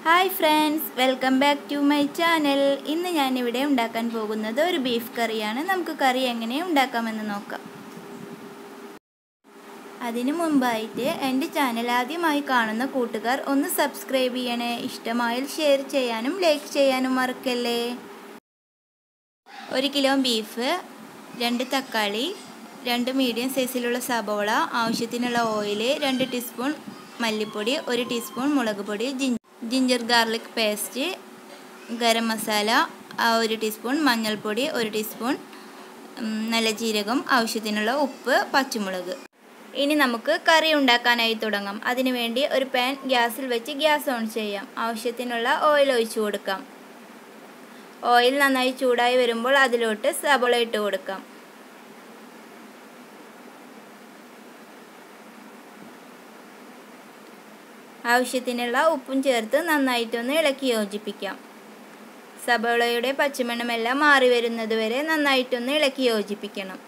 hi friends welcome back to my channel ഇന്ന് ഞാനിവിടെ ഉണ്ടാക്കാൻ പോകുന്നത് ഒരു ബീഫ് കറിയാണ് നമുക്ക് കറി എങ്ങനെ ഉണ്ടാക്കാമെന്ന് നോക്കാം അതിനു മുമ്പായിട്ട് എൻ്റെ ചാനൽ ആദ്യമായി കാണുന്ന കൂട്ടുകാർ ഒന്ന് സബ്സ്ക്രൈബ് ചെയ്യണേ ഇഷ്ടമായാൽ ഷെയർ ചെയ്യാനും ലൈക്ക് ചെയ്യാനും മറക്കല്ലേ ഒരു കിലോ ബീഫ് രണ്ട് തക്കാളി രണ്ട് മീഡിയം സൈസിലുള്ള സബോള ആവശ്യത്തിനുള്ള ഓയിൽ രണ്ട് ടീസ്പൂൺ മല്ലിപ്പൊടി ഒരു ടീസ്പൂൺ മുളക് പൊടി ginger garlic paste garam masala ഒരു ടീസ്പൂൺ മഞ്ഞൾപ്പൊടി ഒരു ടീസ്പൂൺ നല്ല ജീരകം ആവശ്യത്തിനുള്ള ഉപ്പ് പച്ചമുളക് ഇനി നമുക്ക് കറി ഉണ്ടാക്കാനായി തുടങ്ങാം അതിനുവേണ്ടി ഒരു പാൻ ഗ്യാസിൽ വെച്ച് ഗ്യാസ് ഓൺ ചെയ്യാം ആവശ്യത്തിനുള്ള ഓയിൽ ഒഴിച്ചു കൊടുക്കാം ഓയിൽ നന്നായി ചൂടായി വരുമ്പോൾ അതിലോട്ട് സബോള ഇട്ട് കൊടുക്കാം ആവശ്യത്തിനുള്ള ഉപ്പും ചേർത്ത് നന്നായിട്ടൊന്ന് ഇളക്കി യോജിപ്പിക്കാം സബോളയുടെ പച്ചമണമെല്ലാം മാറി വരുന്നത് വരെ നന്നായിട്ടൊന്ന് ഇളക്കി യോജിപ്പിക്കണം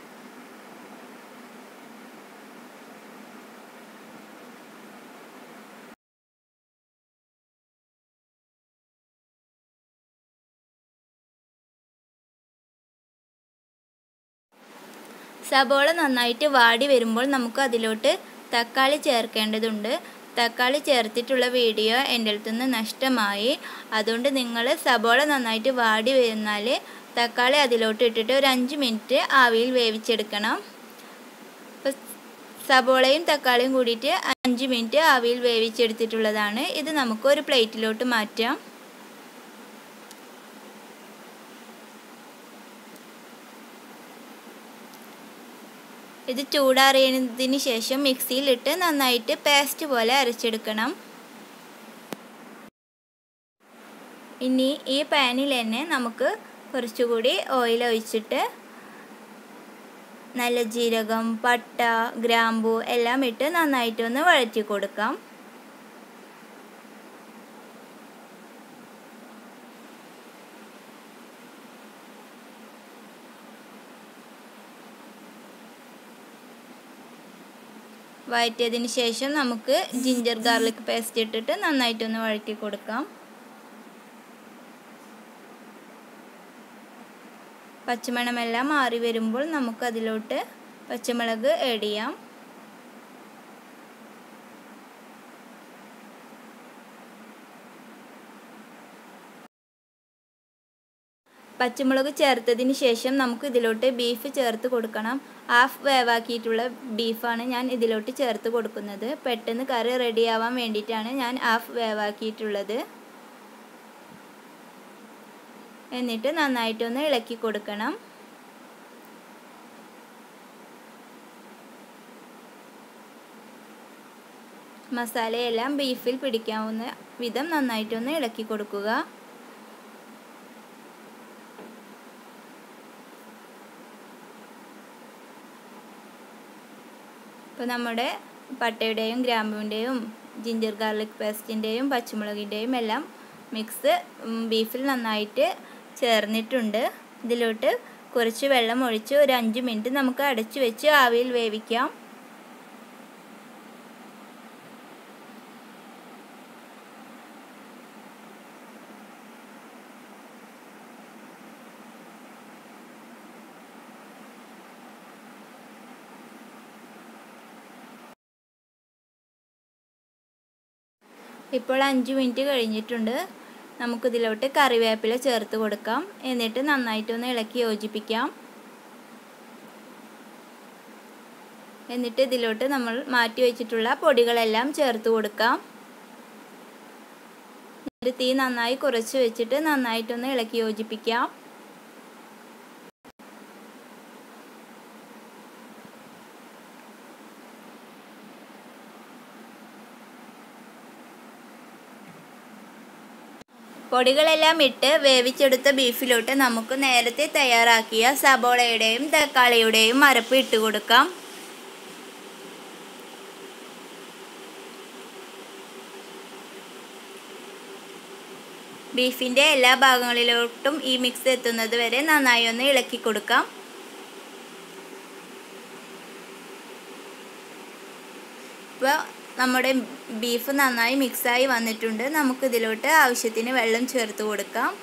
സബോള നന്നായിട്ട് വാടി വരുമ്പോൾ നമുക്ക് അതിലോട്ട് തക്കാളി ചേർക്കേണ്ടതുണ്ട് തക്കാളി ചേർത്തിട്ടുള്ള വീഡിയോ എൻ്റെ അടുത്തുനിന്ന് നഷ്ടമായി അതുകൊണ്ട് നിങ്ങൾ സബോള നന്നായിട്ട് വാടി വരുന്നാൽ തക്കാളി അതിലോട്ട് ഇട്ടിട്ട് ഒരു അഞ്ച് മിനിറ്റ് ആവിയിൽ വേവിച്ചെടുക്കണം അപ്പോൾ സബോളയും തക്കാളിയും കൂടിയിട്ട് അഞ്ച് മിനിറ്റ് ആവിയിൽ വേവിച്ചെടുത്തിട്ടുള്ളതാണ് ഇത് നമുക്ക് ഒരു പ്ലേറ്റിലോട്ട് മാറ്റാം ഇത് ചൂടാറിയതിന് ശേഷം മിക്സിയിലിട്ട് നന്നായിട്ട് പേസ്റ്റ് പോലെ അരച്ചെടുക്കണം ഇനി ഈ പാനിൽ തന്നെ നമുക്ക് കുറച്ചുകൂടി ഓയിൽ ഒഴിച്ചിട്ട് നല്ല ജീരകം പട്ട ഗ്രാമ്പു എല്ലാം ഇട്ട് നന്നായിട്ടൊന്ന് വഴറ്റി കൊടുക്കാം വഴറ്റിയതിന് ശേഷം നമുക്ക് ജിഞ്ചർ ഗാർലിക് പേസ്റ്റ് ഇട്ടിട്ട് നന്നായിട്ടൊന്ന് വഴറ്റി കൊടുക്കാം പച്ചമണമെല്ലാം മാറി വരുമ്പോൾ നമുക്ക് അതിലോട്ട് പച്ചമുളക് ആഡ് ചെയ്യാം പച്ചമുളക് ചേർത്തതിന് ശേഷം നമുക്ക് ഇതിലോട്ട് ബീഫ് ചേർത്ത് കൊടുക്കണം ഹാഫ് വേവാക്കിയിട്ടുള്ള ബീഫാണ് ഞാൻ ഇതിലോട്ട് ചേർത്ത് കൊടുക്കുന്നത് പെട്ടെന്ന് കറി റെഡിയാവാൻ വേണ്ടിയിട്ടാണ് ഞാൻ ഹാഫ് വേവാക്കിയിട്ടുള്ളത് എന്നിട്ട് നന്നായിട്ടൊന്ന് ഇളക്കി കൊടുക്കണം മസാലയെല്ലാം ബീഫിൽ പിടിക്കാവുന്ന വിധം നന്നായിട്ടൊന്ന് ഇളക്കി കൊടുക്കുക ഇപ്പോൾ നമ്മുടെ പട്ടയുടെയും ഗ്രാമ്പുവിൻ്റെയും ജിഞ്ചർ ഗാർലിക് പേസ്റ്റിൻ്റെയും പച്ചമുളകിൻ്റെയും എല്ലാം മിക്സ് ബീഫിൽ നന്നായിട്ട് ചേർന്നിട്ടുണ്ട് ഇതിലോട്ട് കുറച്ച് വെള്ളം ഒഴിച്ച് ഒരു അഞ്ച് മിനിറ്റ് നമുക്ക് അടച്ചു വെച്ച് ആവിയിൽ വേവിക്കാം ഇപ്പോൾ അഞ്ച് മിനിറ്റ് കഴിഞ്ഞിട്ടുണ്ട് നമുക്കിതിലോട്ട് കറിവേപ്പില ചേർത്ത് കൊടുക്കാം എന്നിട്ട് നന്നായിട്ടൊന്ന് ഇളക്കി യോജിപ്പിക്കാം എന്നിട്ട് ഇതിലോട്ട് നമ്മൾ മാറ്റി വെച്ചിട്ടുള്ള പൊടികളെല്ലാം ചേർത്ത് കൊടുക്കാം എന്നിട്ട് തീ നന്നായി കുറച്ച് വെച്ചിട്ട് നന്നായിട്ടൊന്ന് ഇളക്കി യോജിപ്പിക്കാം പൊടികളെല്ലാം ഇട്ട് വേവിച്ചെടുത്ത ബീഫിലോട്ട് നമുക്ക് നേരത്തെ തയ്യാറാക്കിയ സബോളയുടെയും തക്കാളിയുടെയും അരപ്പ് ഇട്ട് കൊടുക്കാം ബീഫിൻ്റെ എല്ലാ ഭാഗങ്ങളിലോട്ടും ഈ മിക്സ് എത്തുന്നത് വരെ നന്നായി ഒന്ന് ഇളക്കി കൊടുക്കാം ഇപ്പോൾ നമ്മുടെ ബീഫ് നന്നായി മിക്സായി വന്നിട്ടുണ്ട് നമുക്കിതിലോട്ട് ആവശ്യത്തിന് വെള്ളം ചേർത്ത് കൊടുക്കാം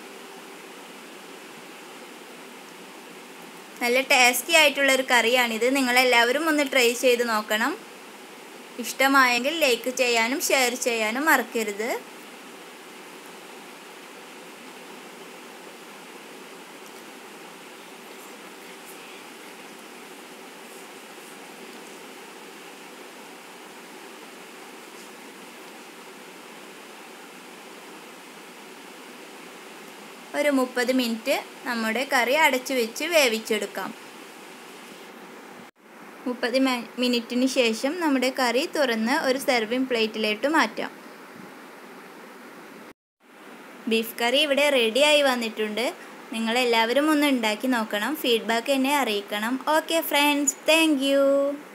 നല്ല ടേസ്റ്റി ആയിട്ടുള്ളൊരു കറിയാണിത് നിങ്ങളെല്ലാവരും ഒന്ന് ട്രൈ ചെയ്ത് നോക്കണം ഇഷ്ടമായെങ്കിൽ ലൈക്ക് ചെയ്യാനും ഷെയർ ചെയ്യാനും മറക്കരുത് ഒരു മുപ്പത് മിനിറ്റ് നമ്മുടെ കറി അടച്ചു വെച്ച് വേവിച്ചെടുക്കാം മുപ്പത് മിനിറ്റിന് ശേഷം നമ്മുടെ കറി തുറന്ന് ഒരു സെർവിങ് പ്ലേറ്റിലേക്ക് മാറ്റാം ബീഫ് കറി ഇവിടെ റെഡിയായി വന്നിട്ടുണ്ട് നിങ്ങളെല്ലാവരും ഒന്ന് ഉണ്ടാക്കി നോക്കണം ഫീഡ്ബാക്ക് എന്നെ അറിയിക്കണം ഓക്കെ ഫ്രണ്ട്സ് താങ്ക്